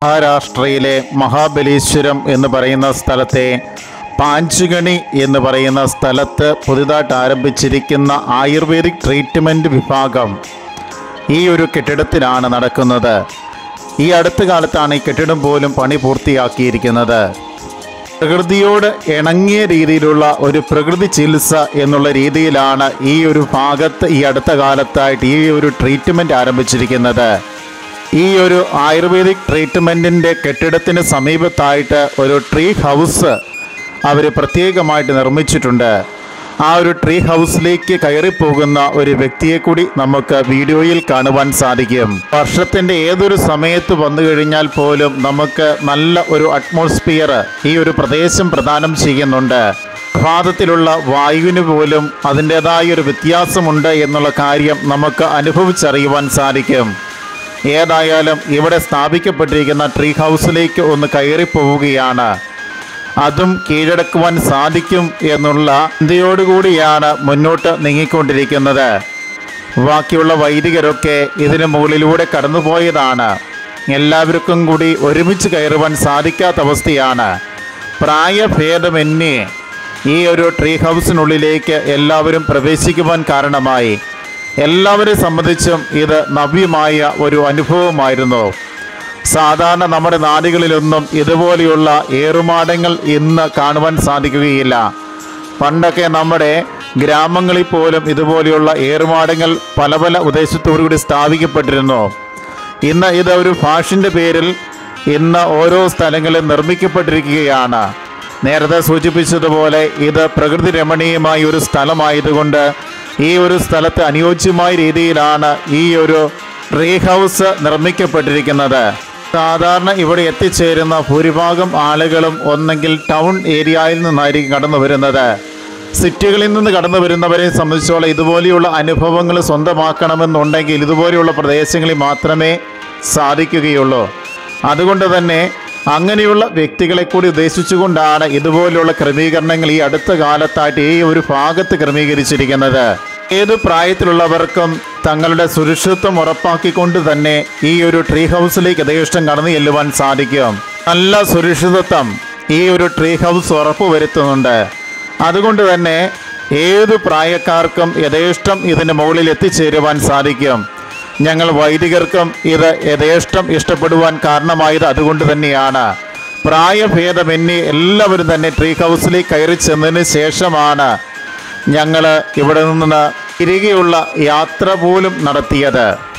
മഹാരാഷ്ട്രയിലെ മഹാബലീശ്വരം എന്ന് പറയുന്ന സ്ഥലത്തെ പാഞ്ചുകണി എന്ന് പറയുന്ന സ്ഥലത്ത് പുതുതായിട്ട് ആരംഭിച്ചിരിക്കുന്ന ആയുർവേദിക് ട്രീറ്റ്മെൻറ്റ് വിഭാഗം ഈ ഒരു കെട്ടിടത്തിലാണ് നടക്കുന്നത് ഈ അടുത്ത കാലത്താണ് ഈ കെട്ടിടം പോലും പണി പൂർത്തിയാക്കിയിരിക്കുന്നത് പ്രകൃതിയോട് ഇണങ്ങിയ രീതിയിലുള്ള ഒരു പ്രകൃതി ചികിത്സ എന്നുള്ള രീതിയിലാണ് ഈ ഒരു ഭാഗത്ത് ഈ അടുത്ത കാലത്തായിട്ട് ഈ ഒരു ട്രീറ്റ്മെൻറ്റ് ആരംഭിച്ചിരിക്കുന്നത് ഈ ഒരു ആയുർവേദിക് ട്രീറ്റ്മെൻറ്റിൻ്റെ കെട്ടിടത്തിന് സമീപത്തായിട്ട് ഒരു ട്രീ ഹൗസ് അവർ പ്രത്യേകമായിട്ട് നിർമ്മിച്ചിട്ടുണ്ട് ആ ഒരു ട്രീ ഹൗസിലേക്ക് കയറിപ്പോകുന്ന ഒരു വ്യക്തിയെ കൂടി നമുക്ക് വീഡിയോയിൽ കാണുവാൻ സാധിക്കും വർഷത്തിൻ്റെ ഏതൊരു സമയത്ത് വന്നു കഴിഞ്ഞാൽ പോലും നമുക്ക് നല്ല ഒരു അറ്റ്മോസ്ഫിയർ ഈ ഒരു പ്രദേശം പ്രദാനം ചെയ്യുന്നുണ്ട് പ്രഭാതത്തിലുള്ള വായുവിന് പോലും അതിൻ്റെതായ ഒരു വ്യത്യാസമുണ്ട് എന്നുള്ള കാര്യം നമുക്ക് അനുഭവിച്ചറിയുവാൻ സാധിക്കും ഏതായാലും ഇവിടെ സ്ഥാപിക്കപ്പെട്ടിരിക്കുന്ന ട്രീ ഹൗസിലേക്ക് ഒന്ന് കയറി പോവുകയാണ് അതും കീഴടക്കുവാൻ സാധിക്കും എന്നുള്ള ചിന്തയോടുകൂടിയാണ് മുന്നോട്ട് നീങ്ങിക്കൊണ്ടിരിക്കുന്നത് ബാക്കിയുള്ള വൈദികരൊക്കെ ഇതിന് മുകളിലൂടെ കടന്നുപോയതാണ് എല്ലാവർക്കും കൂടി ഒരുമിച്ച് കയറുവാൻ സാധിക്കാത്ത അവസ്ഥയാണ് പ്രായഭേദമന്യേ ഈ ഒരു ട്രീ ഹൗസിനുള്ളിലേക്ക് എല്ലാവരും പ്രവേശിക്കുവാൻ കാരണമായി എല്ലാവരെ സംബന്ധിച്ചും ഇത് നവ്യമായ ഒരു അനുഭവമായിരുന്നു സാധാരണ നമ്മുടെ നാടുകളിലൊന്നും ഇതുപോലെയുള്ള ഏറുമാടങ്ങൾ ഇന്ന് കാണുവാൻ സാധിക്കുകയില്ല പണ്ടൊക്കെ നമ്മുടെ ഗ്രാമങ്ങളിൽ പോലും ഇതുപോലെയുള്ള ഏറുമാടങ്ങൾ പല പല ഉദ്ദേശത്തോടുകൂടി സ്ഥാപിക്കപ്പെട്ടിരുന്നു ഇന്ന് ഇത് ഒരു ഫാഷൻ്റെ പേരിൽ ഇന്ന് ഓരോ സ്ഥലങ്ങളിൽ നിർമ്മിക്കപ്പെട്ടിരിക്കുകയാണ് നേരത്തെ സൂചിപ്പിച്ചതുപോലെ ഇത് പ്രകൃതി രമണീയമായ ഒരു സ്ഥലമായതുകൊണ്ട് ഈ ഒരു സ്ഥലത്ത് അനുയോജ്യമായ രീതിയിലാണ് ഈ ഒരു ട്രീ ഹൗസ് നിർമ്മിക്കപ്പെട്ടിരിക്കുന്നത് സാധാരണ ഇവിടെ എത്തിച്ചേരുന്ന ഭൂരിഭാഗം ആളുകളും ഒന്നെങ്കിൽ ടൗൺ ഏരിയയിൽ നിന്നായിരിക്കും കടന്നു വരുന്നത് സിറ്റികളിൽ നിന്ന് കടന്നു വരുന്നവരെ സംബന്ധിച്ചോളം ഇതുപോലെയുള്ള അനുഭവങ്ങൾ സ്വന്തമാക്കണമെന്നുണ്ടെങ്കിൽ ഇതുപോലെയുള്ള പ്രദേശങ്ങളിൽ മാത്രമേ സാധിക്കുകയുള്ളൂ അതുകൊണ്ട് തന്നെ അങ്ങനെയുള്ള വ്യക്തികളെ കൂടി ഉദ്ദേശിച്ചുകൊണ്ടാണ് ഇതുപോലെയുള്ള ക്രമീകരണങ്ങൾ ഈ അടുത്ത കാലത്തായിട്ട് ഈ ഒരു ഭാഗത്ത് ക്രമീകരിച്ചിരിക്കുന്നത് ഏത് പ്രായത്തിലുള്ളവർക്കും തങ്ങളുടെ സുരക്ഷിതത്വം ഉറപ്പാക്കിക്കൊണ്ട് തന്നെ ഈ ഒരു ട്രീ ഹൗസിലേക്ക് യഥേഷ്ടം കടന്നു ചെല്ലുവാൻ സാധിക്കും നല്ല സുരക്ഷിതത്വം ഈ ഒരു ട്രീ ഹൗസ് ഉറപ്പുവരുത്തുന്നുണ്ട് അതുകൊണ്ട് തന്നെ ഏത് പ്രായക്കാർക്കും യഥേഷ്ടം ഇതിന് മുകളിൽ എത്തിച്ചേരുവാൻ സാധിക്കും ഞങ്ങൾ വൈദികർക്കും ഇത് യഥേഷ്ടം ഇഷ്ടപ്പെടുവാൻ കാരണമായത് അതുകൊണ്ട് തന്നെയാണ് പ്രായഭേദമന്യേ എല്ലാവരും തന്നെ ട്രീ ഹൗസിലേക്ക് കയറി ചെന്നതിന് ശേഷമാണ് ഞങ്ങൾ ഇവിടെ നിന്ന് തിരികെയുള്ള യാത്ര പോലും നടത്തിയത്